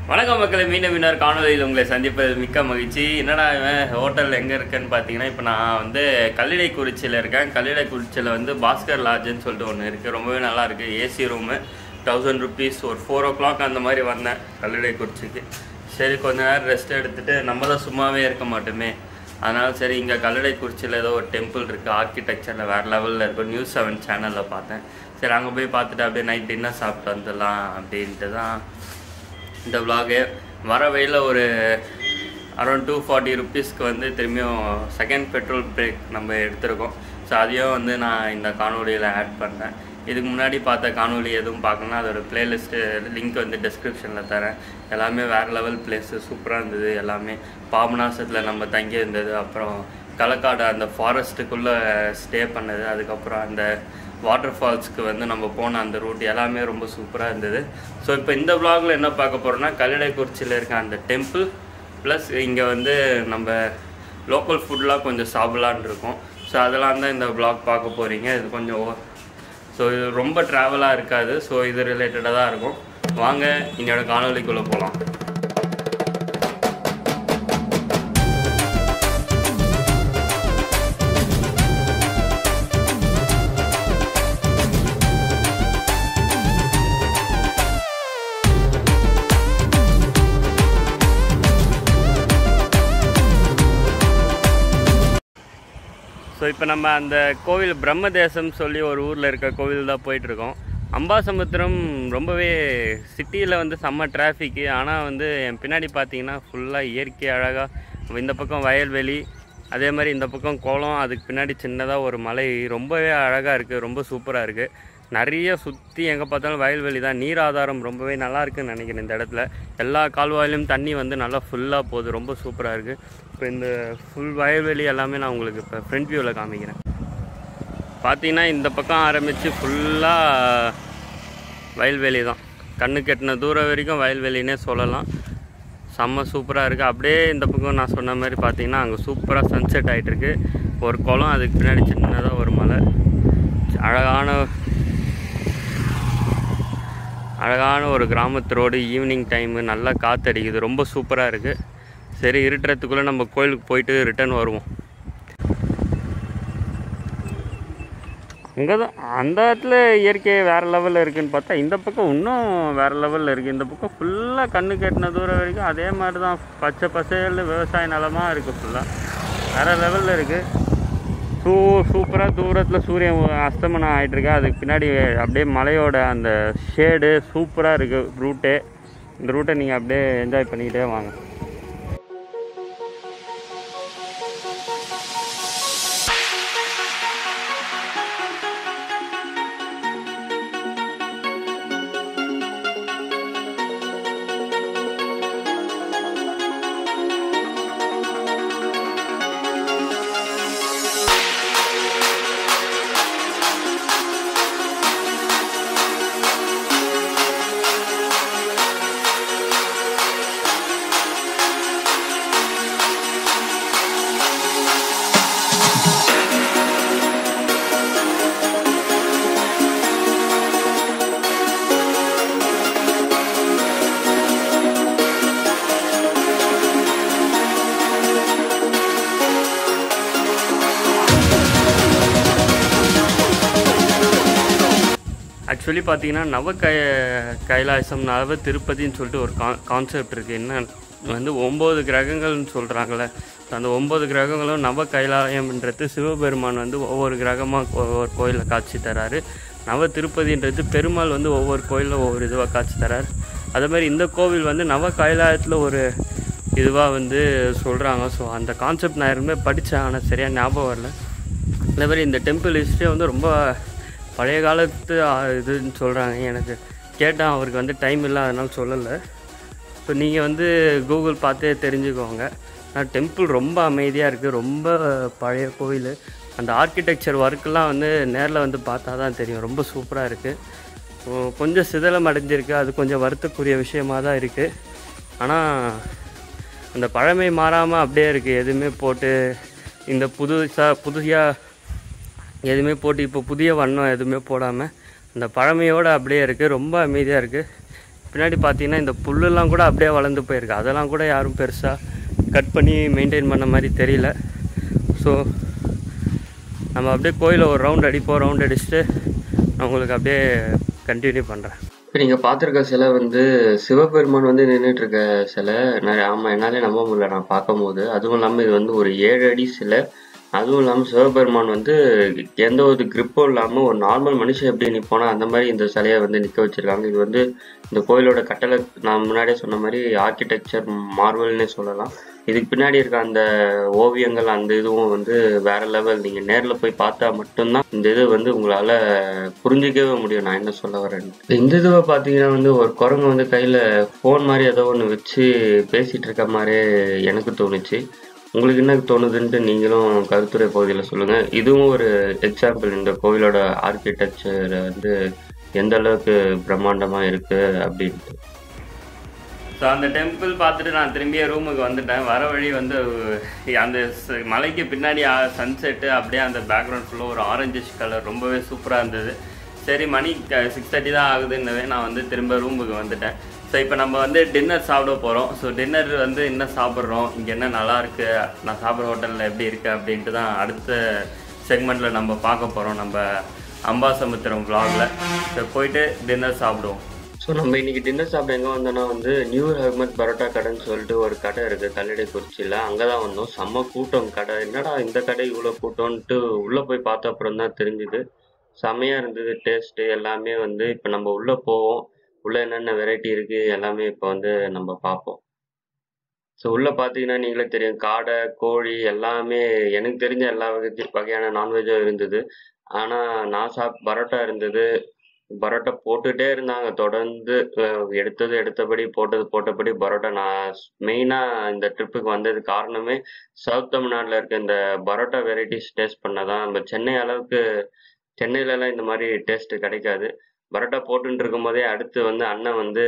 வணக்கம் மக்களை மீண்டும் மீனர் காணொலியில் உங்களை சந்திப்பது மிக்க மகிழ்ச்சி என்னடா இவன் ஹோட்டல் எங்கே இருக்குன்னு பார்த்தீங்கன்னா இப்போ நான் வந்து கல்லிடைக்குறிச்சியில் இருக்கேன் கல்லிடைக்குறிச்சியில் வந்து பாஸ்கர் லாட்ஜுன்னு சொல்லிட்டு ஒன்று இருக்குது ரொம்பவே நல்லா இருக்குது ஏசி ரூமு தௌசண்ட் ருபீஸ் ஒரு ஃபோர் ஓ கிளாக் அந்த மாதிரி வந்தேன் கல்லிடைக்குறிச்சிக்கு சரி கொஞ்ச நேரம் ரெஸ்ட் எடுத்துட்டு நம்ம தான் சும்மாவே இருக்க மாட்டோமே அதனால சரி இங்கே கல்லடைக்குறிச்சியில் ஏதோ ஒரு டெம்பிள் இருக்குது ஆர்கிடெக்சரில் வேறு லெவலில் இருக்கும் நியூஸ் செவன் சேனலில் பார்த்தேன் சரி அங்கே போய் பார்த்துட்டு அப்படியே நைட் டின்னர் சாப்பிட்டு வந்துடலாம் அப்படின்ட்டு தான் இந்த vlog-உ வர வழியில் ஒரு அரௌண்ட் டூ ஃபார்ட்டி ருபீஸ்க்கு வந்து திரும்பியும் செகண்ட் பெட்ரோல் பிரேக் நம்ம எடுத்திருக்கோம் ஸோ அதையும் வந்து நான் இந்த காணொலியில் ஆட் பண்ணேன் இதுக்கு முன்னாடி பார்த்த காணொலி எதுவும் பார்க்கணுன்னா அதோட பிளேலிஸ்ட்டு லிங்க் வந்து டிஸ்கிரிப்ஷனில் தரேன் எல்லாமே வேறு லெவல் பிளேஸு சூப்பராக இருந்தது எல்லாமே பாபநாசத்தில் நம்ம தங்கி இருந்தது அப்புறம் களக்காடு அந்த ஃபாரஸ்ட்டுக்குள்ளே ஸ்டே பண்ணது அதுக்கப்புறம் அந்த வாட்டர் ஃபால்ஸ்க்கு வந்து நம்ம போன அந்த ரூட் எல்லாமே ரொம்ப சூப்பராக இருந்தது ஸோ இப்போ இந்த vlogல என்ன பார்க்க போகிறோம்னா கல்லடைக்குறிச்சியில் இருக்க அந்த டெம்பிள் ப்ளஸ் இங்கே வந்து நம்ம லோக்கல் ஃபுட்லாம் கொஞ்சம் சாப்பிட்லான் இருக்கோம் ஸோ அதெல்லாம் தான் இந்த vlog பார்க்க போகிறீங்க இது கொஞ்சம் ஸோ இது ரொம்ப ட்ராவலாக இருக்காது ஸோ இது ரிலேட்டடாக தான் இருக்கும் வாங்க என்னோட காணொலிக்குள்ளே போகலாம் ஸோ இப்போ நம்ம அந்த கோவில் பிரம்மதேசம் சொல்லி ஒரு ஊரில் இருக்க கோவில் தான் போயிட்டுருக்கோம் அம்பாசமுத்திரம் ரொம்பவே சிட்டியில் வந்து செம்ம டிராஃபிக்கு ஆனால் வந்து என் பின்னாடி பார்த்தீங்கன்னா ஃபுல்லாக இயற்கை அழகாக இந்த பக்கம் வயல்வெளி அதே மாதிரி இந்த பக்கம் குளம் அதுக்கு பின்னாடி சின்னதாக ஒரு மலை ரொம்பவே அழகாக இருக்குது ரொம்ப சூப்பராக இருக்குது நிறைய சுற்றி எங்கே பார்த்தாலும் வயல்வெளி தான் நீர் ஆதாரம் ரொம்பவே நல்லா இருக்குன்னு நினைக்கிறேன் இந்த இடத்துல எல்லா கால்வாயிலும் தண்ணி வந்து நல்லா ஃபுல்லாக போகுது ரொம்ப சூப்பராக இருக்குது இப்போ இந்த ஃபுல் வயல்வெளி எல்லாமே நான் உங்களுக்கு இப்போ ஃப்ரண்ட் வியூவில் காமிக்கிறேன் பார்த்தீங்கன்னா இந்த பக்கம் ஆரம்பித்து ஃபுல்லாக வயல்வெளி தான் கண்ணு கெட்டின தூரம் வரைக்கும் வயல்வெளினே சொல்லலாம் செம்ம சூப்பராக இருக்குது அப்படியே இந்த பக்கம் நான் சொன்ன மாதிரி பார்த்தீங்கன்னா அங்கே சூப்பராக சன்செட் ஆகிட்டுருக்கு ஒரு குளம் அதுக்கு பின்னாடி சின்னதாக ஒரு மலை அழகான அழகான ஒரு கிராமத்து ரோடு ஈவினிங் டைமு நல்லா காற்றடிக்குது ரொம்ப சூப்பராக இருக்குது சரி இருட்டுறதுக்குள்ளே நம்ம கோயிலுக்கு போயிட்டு ரிட்டர்ன் வருவோம் அங்கே தான் அந்த இடத்துல இயற்கை வேறு லெவலில் இருக்குதுன்னு பார்த்தா இந்த பக்கம் இன்னும் வேறு லெவலில் இருக்குது இந்த பக்கம் ஃபுல்லாக கண்ணு கெட்டின தூரம் வரைக்கும் அதே மாதிரி தான் பச்சை பசேல் விவசாய நிலமாக இருக்குது ஃபுல்லாக வேறு லெவலில் இருக்குது சூ சூப்பராக தூரத்தில் சூரியன் அஸ்தமனம் ஆகிட்டுருக்கு அதுக்கு பின்னாடி அப்படியே மலையோட அந்த ஷேடு சூப்பராக இருக்குது ரூட்டு இந்த ரூட்டை நீங்கள் அப்படியே என்ஜாய் பண்ணிக்கிட்டே வாங்க ஆக்சுவலி பார்த்தீங்கன்னா நவ கை கைலாசம் நவ திருப்பதின்னு சொல்லிட்டு ஒரு கா கான்செப்ட் இருக்குது என்ன வந்து ஒம்பது கிரகங்கள்னு சொல்கிறாங்களே அந்த ஒம்பது கிரகங்களும் நவ கைலாயம்ன்றது சிவபெருமான் வந்து ஒவ்வொரு கிரகமாக ஒவ்வொரு கோயிலில் காட்சி தராரு நவ திருப்பதின்றது பெருமாள் வந்து ஒவ்வொரு கோயிலில் ஒவ்வொரு இதுவாக காட்சி தராரு அதே மாதிரி இந்த கோவில் வந்து நவ கைலாயத்தில் ஒரு இதுவாக வந்து சொல்கிறாங்க ஸோ அந்த கான்செப்ட் நான் யாருமே படித்தேன் ஆனால் சரியாக ஞாபகம் வரல அதே மாதிரி இந்த டெம்பிள் ஹிஸ்ட்ரி வந்து ரொம்ப பழைய காலத்து ஆ, இதுன்னு சொல்கிறாங்க எனக்கு கேட்டேன் அவருக்கு வந்து டைம் இல்லை அதனால சொல்லலை இப்போ நீங்கள் வந்து கூகுள் பார்த்தே தெரிஞ்சுக்கோங்க ஆனால் டெம்பிள் ரொம்ப அமைதியாக இருக்குது ரொம்ப பழைய கோயில் அந்த ஆர்கிடெக்சர் ஒர்க்கெலாம் வந்து நேரில் வந்து பார்த்தா தான் தெரியும் ரொம்ப சூப்பராக இருக்குது கொஞ்சம் சிதலம் அடைஞ்சிருக்கு அது கொஞ்சம் வருத்தக்குரிய விஷயமாக தான் இருக்குது ஆனால் அந்த பழமை மாறாமல் அப்படியே இருக்குது எதுவுமே போட்டு இந்த புதுசாக புதுசாக எதுவுமே போட்டு இப்போ புதிய வண்ணம் எதுவுமே போடாமல் அந்த பழமையோடு அப்படியே இருக்குது ரொம்ப அமைதியாக இருக்குது பின்னாடி பார்த்தீங்கன்னா இந்த புல்லுலாம் கூட அப்படியே வளர்ந்து போயிருக்கு அதெல்லாம் கூட யாரும் பெருசாக கட் பண்ணி மெயின்டைன் பண்ண மாதிரி தெரியல ஸோ நம்ம அப்படியே கோயிலை ஒரு ரவுண்ட் அடிப்போம் ரவுண்ட் அடிச்சுட்டு நான் உங்களுக்கு அப்படியே கண்டினியூ பண்ணுறேன் இப்போ நீங்கள் பார்த்துருக்க சிலை வந்து சிவபெருமான் வந்து நின்றுட்டு இருக்க சிலை நான் ஆமாம் என்னாலே நம்ப முடியல நான் பார்க்கும்போது அதுவும் இல்லாமல் இது வந்து ஒரு ஏழு அடி சிலை அதுவும் இல்லாமல் சிவபெருமான் வந்து எந்த ஒரு கிரிப்பும் இல்லாமல் ஒரு நார்மல் மனுஷன் எப்படி நிற்பானோ அந்த மாதிரி இந்த சிலையை வந்து நிற்க வச்சிருக்காங்க இது வந்து இந்த கோயிலோட கட்டளை நான் முன்னாடியே சொன்ன மாதிரி ஆர்கிடெக்சர் மார்வல்னே சொல்லலாம் இதுக்கு பின்னாடி இருக்க அந்த ஓவியங்கள் அந்த இதுவும் வந்து வேற லெவல் நீங்கள் நேரில் போய் பார்த்தா மட்டும்தான் இந்த இது வந்து உங்களால் புரிஞ்சிக்கவே முடியும் நான் என்ன சொல்ல வரேன்னு இந்த இதுவை பார்த்தீங்கன்னா வந்து ஒரு குரங்கு வந்து கையில் ஃபோன் மாதிரி ஏதோ ஒன்று வச்சு பேசிகிட்டு இருக்க மாதிரியே எனக்கு தோணுச்சு உங்களுக்கு என்ன தோணுதுன்ட்டு நீங்களும் கருத்துரை பகுதியில் சொல்லுங்கள் இதுவும் ஒரு எக்ஸாம்பிள் இந்த கோவிலோட ஆர்கிடெக்சர் வந்து எந்த அளவுக்கு பிரம்மாண்டமாக இருக்குது அப்படின்ட்டு ஸோ அந்த டெம்பிள் பார்த்துட்டு நான் திரும்பிய ரூமுக்கு வந்துட்டேன் வர வழி வந்து அந்த ச- மலைக்கு பின்னாடி சன்செட்டு அப்படியே அந்த பேக்ரவுண்ட் ஃபுல்லாக ஒரு ஆரஞ்சிஷ் கலர் ரொம்பவே சூப்பராக இருந்தது சரி மணி சிக்ஸ் தேர்ட்டி தான் ஆகுதுன்னவே நான் வந்து திரும்ப ரூமுக்கு வந்துட்டேன் ஸோ இப்போ நம்ம வந்து டின்னர் சாப்பிட போகிறோம் ஸோ டின்னர் வந்து என்ன சாப்பிட்றோம் இங்கே என்ன நல்லா இருக்கு நான் சாப்பிட்ற ஹோட்டலில் எப்படி இருக்குது அப்படின்ட்டு தான் அடுத்த செக்மெண்ட்டில் நம்ம பார்க்க போகிறோம் நம்ம அம்பாசமுத்திரம் vlogல ஸோ போயிட்டு டின்னர் சாப்பிடுவோம் ஸோ நம்ம இன்னைக்கு டின்னர் சாப்பிட எங்கே வந்தோம்னா வந்து நியூ அஹ்மத் பரோட்டா கடைன்னு சொல்லிட்டு ஒரு கடை இருக்குது கல்லடைக்குறிச்சியில் அங்கே தான் வந்தோம் செம்ம கூட்டம் கடை என்னடா இந்த கடை இவ்வளோ கூட்டம்ன்ட்டு உள்ளே போய் பார்த்த அப்புறம் தான் தெரிஞ்சுது செம்மையாக இருந்தது டேஸ்ட்டு எல்லாமே வந்து இப்போ நம்ம உள்ளே போவோம் உள்ளே என்னென்ன வெரைட்டி இருக்குது எல்லாமே இப்போ வந்து நம்ம பார்ப்போம் ஸோ உள்ளே பார்த்தீங்கன்னா நீங்களே தெரியும் காடை கோழி எல்லாமே எனக்கு தெரிஞ்ச எல்லா வகை வகையான நான்வெஜ்ஜும் இருந்தது ஆனால் நான் சாப் பரோட்டா இருந்தது பரோட்டா போட்டுட்டே இருந்தாங்க தொடர்ந்து அஹ், எடுத்தது எடுத்தபடி போட்டது போட்டபடி பரோட்டா நான் மெயினாக இந்த ட்ரிப்புக்கு வந்தது காரணமே சவுத் தமிழ்நாட்டில் இருக்க இந்த பரோட்டா வெரைட்டிஸ் டேஸ்ட் பண்ணதான் நம்ம சென்னை அளவுக்கு சென்னையிலலாம் இந்த மாதிரி டேஸ்ட் கிடைக்காது பரோட்டா போட்டுட்டு இருக்கும்போதே அடுத்து வந்து அண்ணன் வந்து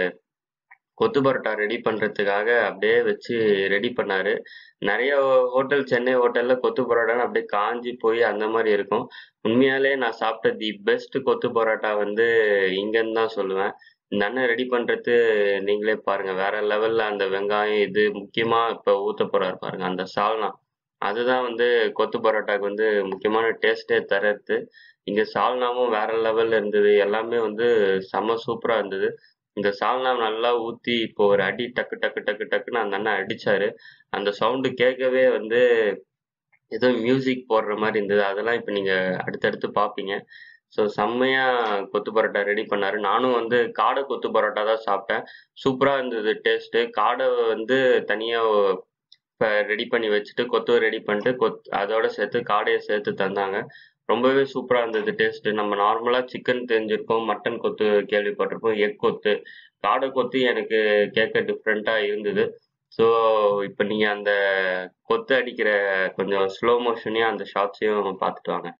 கொத்து பரோட்டா ரெடி பண்ணுறதுக்காக அப்படியே வச்சு ரெடி பண்ணாரு நிறைய ஹோட்டல் சென்னை ஹோட்டலில் கொத்து பரோட்டான்னு அப்படியே காஞ்சி போய் அந்த மாதிரி இருக்கும் உண்மையாலே நான் சாப்பிட்ட தி பெஸ்ட் கொத்து பரோட்டா வந்து இங்கேன்னு தான் சொல்லுவேன் இந்த அண்ணன் ரெடி பண்ணுறது நீங்களே பாருங்க வேற லெவலில் அந்த வெங்காயம் இது முக்கியமாக இப்போ ஊற்ற போறாரு பாருங்க அந்த சால்னா அதுதான் வந்து கொத்து பரோட்டாக்கு வந்து முக்கியமான டேஸ்ட்டே தரது இங்கே சால்னாவும் வேற லெவலில் இருந்தது எல்லாமே வந்து செம சூப்பராக இருந்தது இந்த சால்னா நல்லா ஊற்றி இப்போ ஒரு அடி டக்கு டக்கு டக்கு டக்குன்னு அந்த அண்ணன் அடிச்சாரு அந்த சவுண்டு கேட்கவே வந்து ஏதோ மியூசிக் போடுற மாதிரி இருந்தது அதெல்லாம் இப்போ நீங்கள் அடுத்தடுத்து பார்ப்பீங்க ஸோ செம்மையாக கொத்து பரோட்டா ரெடி பண்ணாரு நானும் வந்து காடை கொத்து பரோட்டா தான் சாப்பிட்டேன் சூப்பராக இருந்தது டேஸ்ட்டு காடை வந்து தனியாக இப்போ ரெடி பண்ணி வச்சுட்டு கொத்து ரெடி பண்ணிட்டு கொத் அதோட சேர்த்து காடையை சேர்த்து தந்தாங்க ரொம்பவே சூப்பராக இருந்தது டேஸ்ட்டு நம்ம நார்மலாக சிக்கன் தெரிஞ்சிருக்கோம் மட்டன் கொத்து கேள்விப்பட்டிருப்போம் எக் கொத்து காடை கொத்து எனக்கு கேட்க டிஃப்ரெண்ட்டாக இருந்தது ஸோ இப்போ நீங்கள் அந்த கொத்து அடிக்கிற கொஞ்சம் ஸ்லோ மோஷனையும் அந்த ஷார்ட்ஸையும் பார்த்துட்டு வாங்க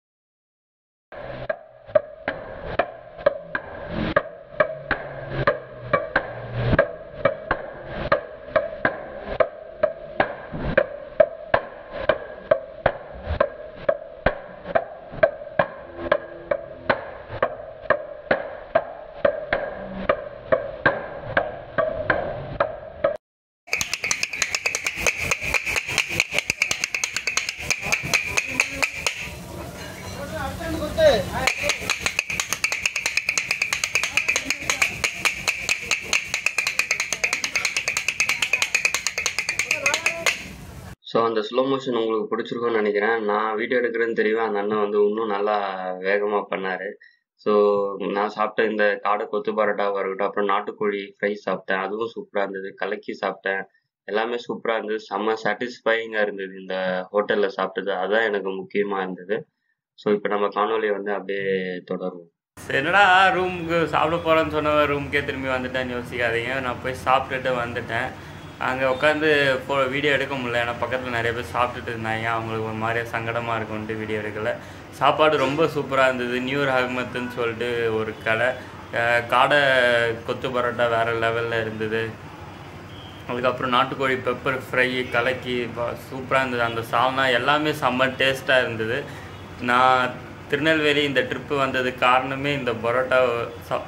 ஸோ அந்த ஸ்லோ மோஷன் உங்களுக்கு பிடிச்சிருக்கும்னு நினைக்கிறேன் நான் வீடியோ எடுக்கிறேன்னு தெரியும் அந்த அண்ணன் வந்து இன்னும் நல்லா வேகமாக பண்ணார் ஸோ நான் சாப்பிட்ட இந்த காடை கொத்து பரோட்டாவாக இருக்கட்டும் அப்புறம் நாட்டுக்கோழி ஃப்ரை சாப்பிட்டேன் அதுவும் சூப்பராக இருந்தது கலக்கி சாப்பிட்டேன் எல்லாமே சூப்பராக இருந்தது செம்ம சாட்டிஸ்ஃபைங்காக இருந்தது இந்த ஹோட்டலில் சாப்பிட்டது அதுதான் எனக்கு முக்கியமாக இருந்தது ஸோ இப்போ நம்ம காணொலியை வந்து அப்படியே தொடருவோம் என்னடா ரூமுக்கு சாப்பிட போகிறேன்னு சொன்ன ரூமுக்கே திரும்பி வந்துட்டேன்னு யோசிக்காதீங்க நான் போய் சாப்பிட்டுட்டு வந்துட்டேன் அங்கே உட்காந்து ஃபோ வீடியோ எடுக்க முடியல ஏன்னா பக்கத்தில் நிறைய பேர் சாப்பிட்டுட்டு இருந்தாங்க அவங்களுக்கு ஒரு மாதிரியே சங்கடமாக இருக்கும்ட்டு வீடியோ எடுக்கல சாப்பாடு ரொம்ப சூப்பராக இருந்தது நியூர் அகமத்துன்னு சொல்லிட்டு ஒரு கடை அஹ் காடை கொத்து பரோட்டா வேறு லெவலில் இருந்தது அதுக்கப்புறம் நாட்டுக்கோழி பெப்பர் ஃப்ரை கலக்கி சூப்பராக இருந்தது அந்த சால்னா எல்லாமே செம்ம டேஸ்ட்டாக இருந்தது நான் திருநெல்வேலி இந்த ட்ரிப்பு வந்தது காரணமே இந்த பரோட்டா சா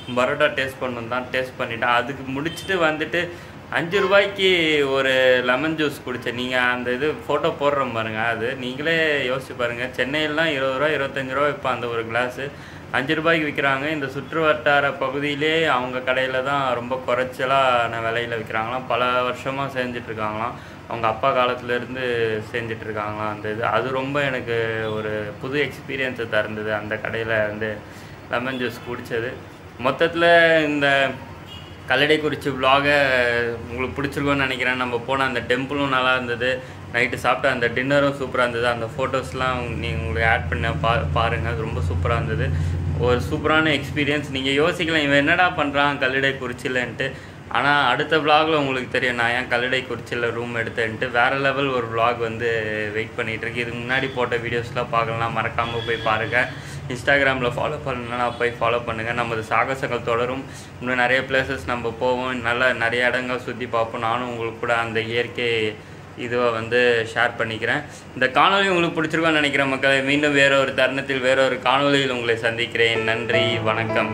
பரோட்டா டேஸ்ட் பண்ணணும் தான் டேஸ்ட் பண்ணிட்டேன் அதுக்கு முடிச்சுட்டு வந்துட்டு அஞ்சு ரூபாய்க்கு ஒரு லெமன் ஜூஸ் குடித்தேன் நீங்கள் அந்த இது ஃபோட்டோ போடுறோம் பாருங்க அது நீங்களே யோசிச்சு பாருங்கள் சென்னையிலாம் இருபது ரூபா இருபத்தஞ்சு ரூபா இப்போ அந்த ஒரு கிளாஸு அஞ்சு ரூபாய்க்கு விற்கிறாங்க இந்த சுற்று வட்டார பகுதியிலே அவங்க கடையில் தான் ரொம்ப குறைச்சலான விலையில் விற்கிறாங்களாம் பல வருஷமாக செஞ்சுட்டு இருக்காங்களாம் அவங்க அப்பா காலத்துலேருந்து செஞ்சுட்டு இருக்காங்களாம் அந்த இது அது ரொம்ப எனக்கு ஒரு புது எக்ஸ்பீரியன்ஸை தருந்தது அந்த கடையில் வந்து லெமன் ஜூஸ் குடித்தது மொத்தத்தில் இந்த கல்லடைக்குறிச்சி vlog-அ உங்களுக்கு பிடிச்சிருக்கோன்னு நினைக்கிறேன் நம்ம போன அந்த டெம்பிளும் நல்லா இருந்தது நைட்டு சாப்பிட்ட அந்த டின்னரும் சூப்பராக இருந்தது அந்த ஃபோட்டோஸ்லாம் நீங்கள் உங்களுக்கு ஆட் பண்ண பா பாருங்கள் அது ரொம்ப சூப்பராக இருந்தது ஒரு சூப்பரான எக்ஸ்பீரியன்ஸ் நீங்கள் யோசிக்கலாம் இவன் என்னடா பண்ணுறான் கல்லடைக்குறிச்சிலன்ட்டு ஆனால் அடுத்த vlogல உங்களுக்கு தெரியும் நான் ஏன் கல்லடைக்குறிச்சியில் ரூம் எடுத்தேன்ட்டு வேறு லெவல் ஒரு vlog வந்து வெயிட் பண்ணிகிட்டு இருக்கு இதுக்கு முன்னாடி போட்ட வீடியோஸ்லாம் பார்க்கலாம் மறக்காமல் போய் பாருங்கள் இன்ஸ்டாகிராமில் ஃபாலோ பண்ணணும்னா போய் ஃபாலோ பண்ணுங்கள் நமது சாகசங்கள் தொடரும் இன்னும் நிறைய பிளேசஸ் நம்ம போவோம் நல்லா நிறைய இடங்கள் சுற்றி பார்ப்போம் நானும் உங்களுக்கு கூட அந்த இயற்கை இதுவை வந்து ஷேர் பண்ணிக்கிறேன் இந்த காணொளி உங்களுக்கு பிடிச்சிருக்கோன்னு நினைக்கிறேன் மக்களை மீண்டும் வேற ஒரு தருணத்தில் வேற ஒரு காணொளியில் உங்களை சந்திக்கிறேன் நன்றி வணக்கம்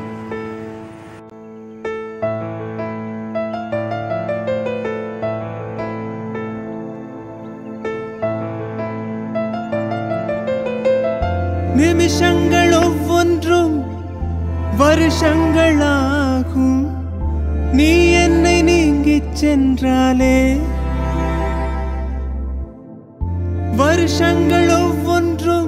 நிமிஷங்கள் ஒவ்வொன்றும் வருஷங்களாகும் நீ என்னை நீங்கிச் சென்றாலே வருஷங்கள் ஒவ்வொன்றும்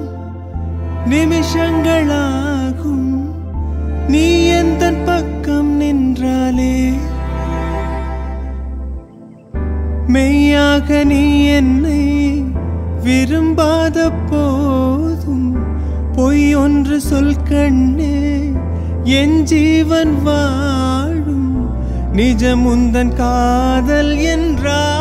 நிமிஷங்களாகும் நீ எந்த பக்கம் நின்றாலே மெய்யாக நீ என்னை விரும்பாத போதும் பொய் ஒன்று சொல் கண்ணே என் ஜீவன் வாழும் நிஜமுந்தன் காதல் என்றால்